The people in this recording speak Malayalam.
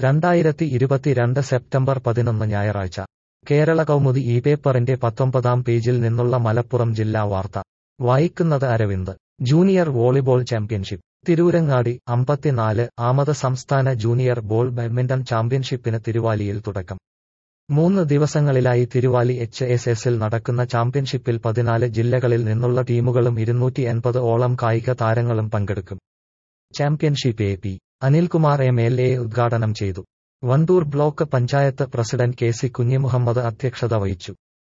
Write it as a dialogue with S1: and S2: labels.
S1: രണ്ടായിരത്തി ഇരുപത്തിരണ്ട് സെപ്റ്റംബർ പതിനൊന്ന് ഞായറാഴ്ച കേരള കൗമുദി ഈ പേപ്പറിന്റെ പത്തൊമ്പതാം പേജിൽ നിന്നുള്ള മലപ്പുറം ജില്ലാ വാർത്ത വായിക്കുന്നത് Aravind junior volleyball championship Tirurangadi അമ്പത്തിനാല് ആമത് സംസ്ഥാന ജൂനിയർ ബോൾ ബാഡ്മിന്റൺ ചാമ്പ്യൻഷിപ്പിന് തിരുവാലിയിൽ തുടക്കം മൂന്ന് ദിവസങ്ങളിലായി തിരുവാലി എച്ച് എസ് എസിൽ നടക്കുന്ന ചാമ്പ്യൻഷിപ്പിൽ പതിനാല് ജില്ലകളിൽ നിന്നുള്ള ടീമുകളും ഇരുന്നൂറ്റി എൺപത് ഓളം കായിക താരങ്ങളും പങ്കെടുക്കും championship A P Anilkumar M L A ഉദ്ഘാടനം ചെയ്തു Wandoor block panchayat president K C Kunhimuhammed അധ്യക്ഷത വഹിച്ചു